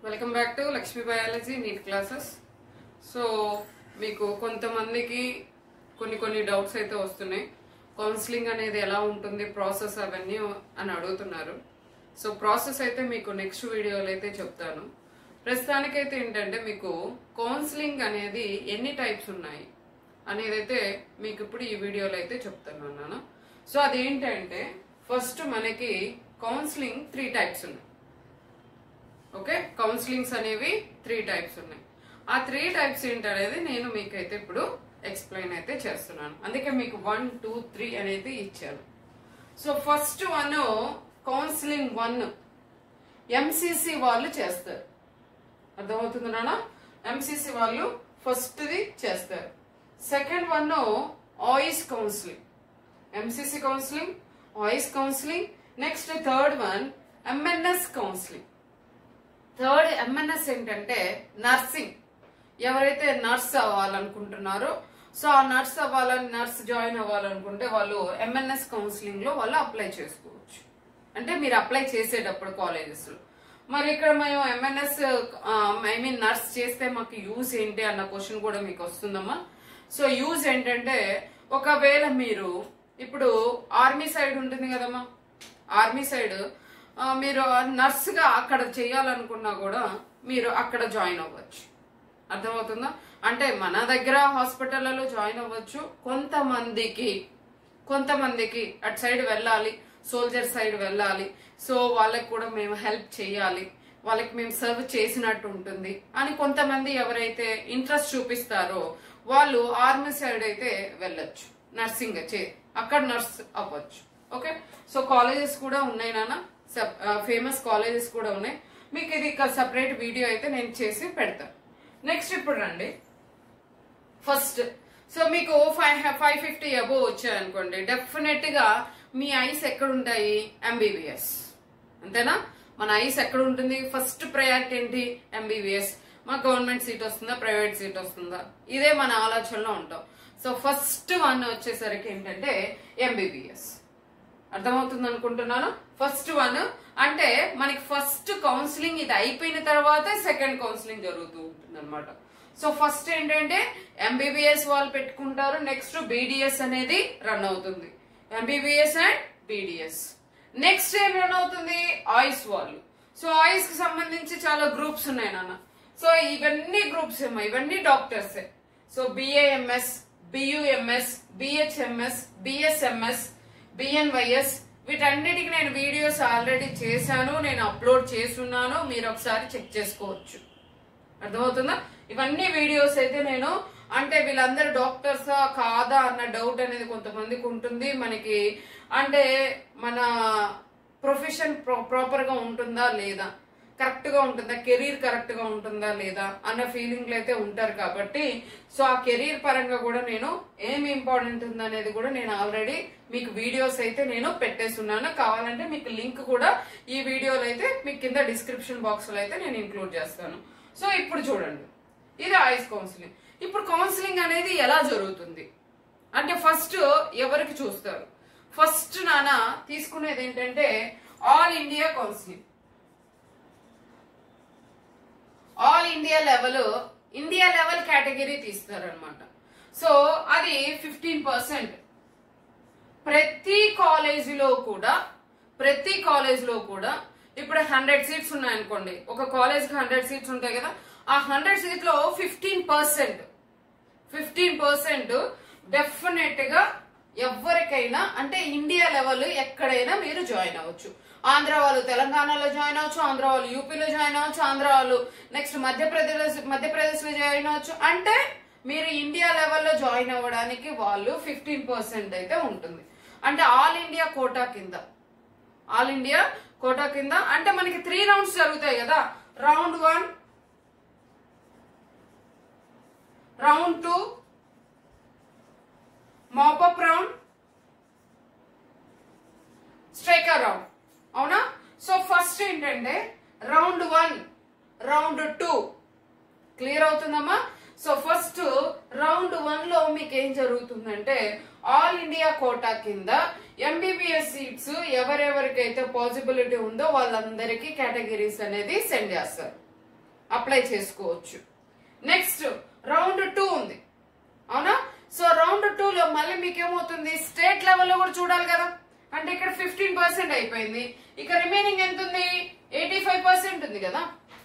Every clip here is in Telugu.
welcome back to Lakshmi biology NEET classes so మీకు కొంతమందికి కొన్ని కొన్ని డౌట్స్ అయితే వస్తున్నాయి కౌన్సిలింగ్ అనేది ఎలా ఉంటుంది ప్రాసెస్ అవన్నీ అని అడుగుతున్నారు సో ప్రాసెస్ అయితే మీకు నెక్స్ట్ వీడియోలో అయితే చెప్తాను ప్రస్తుతానికైతే ఏంటంటే మీకు కౌన్సిలింగ్ అనేది ఎన్ని టైప్స్ ఉన్నాయి అనేది అయితే మీకు ఇప్పుడు ఈ వీడియోలో అయితే చెప్తున్నాను సో అదేంటంటే ఫస్ట్ మనకి కౌన్సిలింగ్ త్రీ టైప్స్ ఉన్నాయి ఓకే కౌన్సిలింగ్స్ అనేవి త్రీ టైప్స్ ఉన్నాయి ఆ త్రీ టైప్స్ ఏంటనేది నేను మీకైతే ఇప్పుడు ఎక్స్ప్లెయిన్ అయితే చేస్తున్నాను అందుకే మీకు వన్ టూ త్రీ అనేది ఇచ్చాను so first one counselling one MCC వాళ్ళు చేస్తారు అర్థమవుతుంది నాన్న ఎంసీసీ వాళ్ళు ఫస్ట్ది చేస్తారు second one AYUSH counselling MCC counselling AYUSH counselling next third one MNS counselling third MNS ఏంటంటే నర్సింగ్ ఎవరైతే నర్స్ అవ్వాలనుకుంటున్నారో సో ఆ నర్స్ అవ్వాలని నర్స్ జాయిన్ అవ్వాలనుకుంటే వాళ్ళు ఎంఎన్ఎస్ కౌన్సిలింగ్ లో వాళ్ళు అప్లై చేసుకోవచ్చు అంటే మీరు అప్లై చేసేటప్పుడు కాలేజెస్ లో మరి ఇక్కడ మేము ఎంఎన్ఎస్ ఐ మీన్ నర్స్ చేస్తే మాకు యూజ్ ఏంటి అన్న క్వశ్చన్ కూడా మీకు వస్తుందమ్మా సో యూజ్ ఏంటంటే ఒకవేళ మీరు ఇప్పుడు ఆర్మీ సైడ్ ఉంటుంది కదమ్మా ఆర్మీ సైడ్ ఆ, మీరు నర్స్ గా అక్కడ చేయాలనుకున్నా కూడా మీరు అక్కడ జాయిన్ అవ్వచ్చు అర్థమవుతుందా అంటే మన దగ్గర హాస్పిటల్లో జాయిన్ అవ్వచ్చు కొంతమందికి కొంతమందికి అటు సైడ్ వెళ్ళాలి సోల్జర్ సైడ్ వెళ్ళాలి సో వాళ్ళకి కూడా మేము హెల్ప్ చేయాలి వాళ్ళకి మేము సర్వ్ చేసినట్టు ఉంటుంది అని కొంతమంది ఎవరైతే ఇంట్రెస్ట్ చూపిస్తారో వాళ్ళు ఆర్మీ సైడ్ అయితే వెళ్ళొచ్చు నర్సింగ్ చే అక్కడ నర్స్ అవ్వచ్చు ఓకే సో కాలేజెస్ కూడా ఉన్నాయి నాన్న ఫేమస్ కాలేజెస్ కూడా ఉన్నాయి మీకు ఇది సపరేట్ వీడియో అయితే నేను చేసి పెడతాను నెక్స్ట్ ఇప్పుడు రండి ఫస్ట్ సో మీకు ఫైవ్ ఫైవ్ ఫిఫ్టీ అబోవ్ వచ్చాయనుకోండి డెఫినెట్ గా మీ ఐస్ ఎక్కడ ఉంటాయి ఎంబీబీఎస్ అంతేనా మన ఐస్ ఎక్కడ ఉంటుంది ఫస్ట్ ప్రయారిటీ ఏంటి ఎంబీబీఎస్ మా గవర్నమెంట్ సీట్ వస్తుందా ప్రైవేట్ సీట్ వస్తుందా ఇదే మన ఆలోచనలో ఉంటాం సో ఫస్ట్ వన్ వచ్చేసరికి ఏంటంటే ఎంబీబీఎస్ అర్థమవుతుంది అనుకుంటున్నాను ఫస్ట్ వన్ అంటే మనకి ఫస్ట్ కౌన్సిలింగ్ ఇది అయిపోయిన తర్వాత సెకండ్ కౌన్సిలింగ్ జరుగుతూ ఉంటుంది అనమాట సో ఫస్ట్ ఏంటంటే ఎంబీబీఎస్ వాళ్ళు పెట్టుకుంటారు నెక్స్ట్ బీడిఎస్ అనేది రన్ అవుతుంది ఎంబీబీఎస్ అండ్ బీడిఎస్ నెక్స్ట్ ఏం రన్ అవుతుంది ఆయిస్ వాళ్ళు సో ఆయిస్ కి సంబంధించి చాలా గ్రూప్స్ ఉన్నాయి నాన్న సో ఇవన్నీ గ్రూప్స్ ఏమో ఇవన్నీ డాక్టర్సే so BAMS BUMS BHMS BSMS BNYS వీటన్నిటికి నేను వీడియోస్ ఆల్రెడీ చేశాను నేను అప్లోడ్ చేస్తున్నాను మీరు ఒకసారి చెక్ చేసుకోవచ్చు అర్థమవుతుందా ఇవన్నీ వీడియోస్ అయితే నేను అంటే వీళ్ళందరూ డాక్టర్స్ కాదా అన్న డౌట్ అనేది కొంతమందికి ఉంటుంది మనకి అంటే మన ప్రొఫెషన్ ప్రాపర్ గా ఉంటుందా లేదా కరెక్ట్ గా ఉంటుందా కెరీర్ కరెక్ట్ గా ఉంటుందా లేదా అన్న ఫీలింగ్ అయితే ఉంటారు కాబట్టి సో ఆ కెరీర్ పరంగా కూడా నేను ఏమి ఇంపార్టెంట్ ఉంది అనేది కూడా నేను ఆల్రెడీ మీకు వీడియోస్ అయితే నేను పెట్టేస్తున్నాను కావాలంటే మీకు లింక్ కూడా ఈ వీడియోలో అయితే మీకు కింద డిస్క్రిప్షన్ బాక్స్ లో అయితే నేను ఇంక్లూడ్ చేస్తాను సో ఇప్పుడు చూడండి ఇది ఐస్ కౌన్సిలింగ్ ఇప్పుడు కౌన్సిలింగ్ అనేది ఎలా జరుగుతుంది అంటే ఫస్ట్ ఎవరికి చూస్తారు ఫస్ట్ నాన్న తీసుకునేది ఏంటంటే all India counselling all India level India level category తీస్తారు అనమాట సో అది ఫిఫ్టీన్ పర్సెంట్ ప్రతి కాలేజీలో కూడా ప్రతి కాలేజీలో కూడా ఇప్పుడు హండ్రెడ్ సీట్స్ ఉన్నాయనుకోండి ఒక కాలేజ్ కి హండ్రెడ్ సీట్స్ ఉంటాయి కదా ఆ హండ్రెడ్ సీట్ లో fifteen percent fifteen percent definite గా ఎవరికైనా అంటే ఇండియా లెవెల్ ఎక్కడైనా మీరు జాయిన్ అవ్వచ్చు ఆంధ్ర వాళ్ళు తెలంగాణలో జాయిన్ అవ్వచ్చు ఆంధ్ర వాళ్ళు యూపీలో జాయిన్ అవ్వచ్చు ఆంధ్ర వాళ్ళు నెక్స్ట్ మధ్యప్రదేశ్ మధ్యప్రదేశ్ లో జాయిన్ అవ్వచ్చు అంటే మీరు ఇండియా లెవెల్లో జాయిన్ అవ్వడానికి వాళ్ళు ఫిఫ్టీన్ పర్సెంట్ అయితే ఉంటుంది అంటే ఆల్ ఇండియా కోటా కింద ఆల్ ఇండియా కోటా కింద అంటే మనకి త్రీ రౌండ్స్ జరుగుతాయి కదా round one round two mop up round striker round అవునా సో ఫస్ట్ ఏంటంటే round one round two clear అవుతుందమ్మా సో ఫస్ట్ రౌండ్ వన్ లో మీకు ఏం జరుగుతుందంటే ఆల్ ఇండియా కోటా కింద ఎంబీబీఎస్ సీట్స్ ఎవరెవరికైతే పాసిబిలిటీ ఉందో వాళ్ళందరికీ కేటగిరీస్ అనేది సెండ్ చేస్తారు అప్లై చేసుకోవచ్చు నెక్స్ట్ రౌండ్ టూ ఉంది అవునా సో రౌండ్ టూ లో మళ్ళీ మీకు ఏమవుతుంది స్టేట్ లెవెల్లో కూడా చూడాలి కదా అంటే ఇక్కడ ఫిఫ్టీన్ పర్సెంట్ అయిపోయింది ఇక రిమైనింగ్ ఎంత ఉంది ఎయిటీ ఫైవ్ పర్సెంట్ ఉంది కదా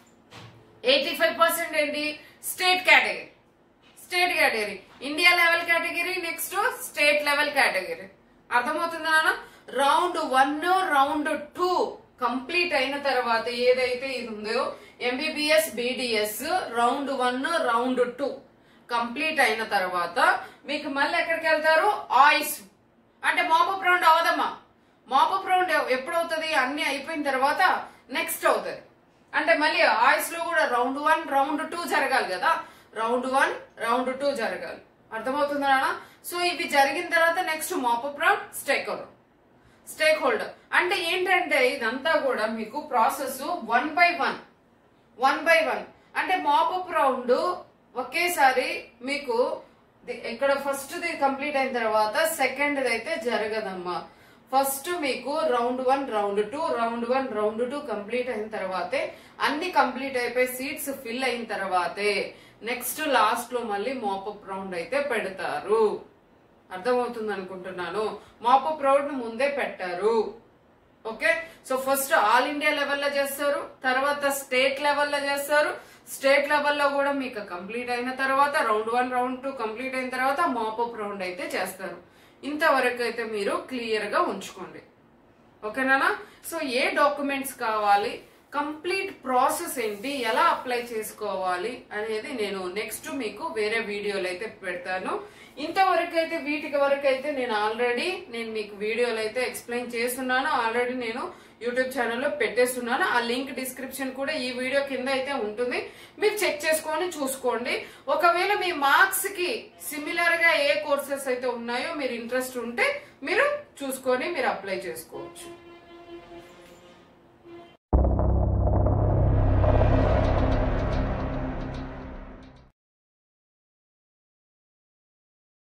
ఎయిటీ ఫైవ్ పర్సెంట్ ఏంటి state category state category India level category next state level category అర్థమవుతుందా నాన్న round one round two complete అయిన తర్వాత ఏదైతే ఇది ఉందో MBBS BDS round one round two complete అయిన తర్వాత మీకు మళ్ళీ ఎక్కడికి వెళ్తారు ఆయిస్ అంటే మాపప్ రౌండ్ అవదమ్మా మాపప్ రౌండ్ ఎప్పుడు అవుతుంది అన్ని అయిపోయిన తర్వాత నెక్స్ట్ అవుతుంది అంటే మళ్ళీ ఆయిస్ లో కూడా రౌండ్ వన్ రౌండ్ టూ జరగాలి కదా రౌండ్ వన్ రౌండ్ టూ జరగాలి అర్థమవుతుందా నాన్న సో ఇవి జరిగిన తర్వాత next mop up round stake round stakeholder అంటే ఏంటంటే ఇదంతా కూడా మీకు process one by one one by one అంటే మాపప్ రౌండ్ ఒకేసారి మీకు ది- ఇక్కడ ఫస్ట్ ది కంప్లీట్ అయిన తర్వాత సెకండ్ అయితే జరగదమ్మా ఫస్ట్ మీకు round one round two round one round two complete అయిన తర్వాతే అన్ని కంప్లీట్ అయిపోయి సీట్స్ ఫిల్ అయిన తర్వాతే నెక్స్ట్ లాస్ట్ లో మళ్ళీ మాపప్ రౌండ్ అయితే పెడతారు అర్థమవుతుంది అనుకుంటున్నాను మాపప్ రౌండ్ ముందే పెట్టారు okay so first all India లెవెల్లో చేస్తారు తర్వాత స్టేట్ లెవెల్లో చేస్తారు స్టేట్ లెవెల్లో కూడా మీకు కంప్లీట్ అయిన తర్వాత round one round two complete అయిన తర్వాత మాపప్ రౌండ్ అయితే చేస్తారు ఇంతవరకు అయితే మీరు క్లియర్ గా ఉంచుకోండి ఓకేనా సో ఏ డాక్యుమెంట్స్ కావాలి కంప్లీట్ ప్రాసెస్ ఏంటి ఎలా అప్లై చేసుకోవాలి అనేది నేను నెక్స్ట్ మీకు వేరే వీడియోలు అయితే పెడతాను ఇంతవరకు అయితే వీటికి వరకు అయితే నేను ఆల్రెడీ నేను మీకు వీడియోలు అయితే ఎక్స్ప్లెయిన్ చేస్తున్నాను ఆల్రెడీ నేను యూట్యూబ్ ఛానల్లో పెట్టేస్తున్నాను ఆ లింక్ డిస్క్రిప్షన్ కూడా ఈ వీడియో కింద అయితే ఉంటుంది మీరు చెక్ చేసుకొని చూసుకోండి ఒకవేళ మీ మార్క్స్ కి సిమిలర్ గా ఏ కోర్సెస్ అయితే ఉన్నాయో మీరు ఇంట్రెస్ట్ ఉంటే మీరు చూసుకొని మీరు అప్లై చేసుకోవచ్చు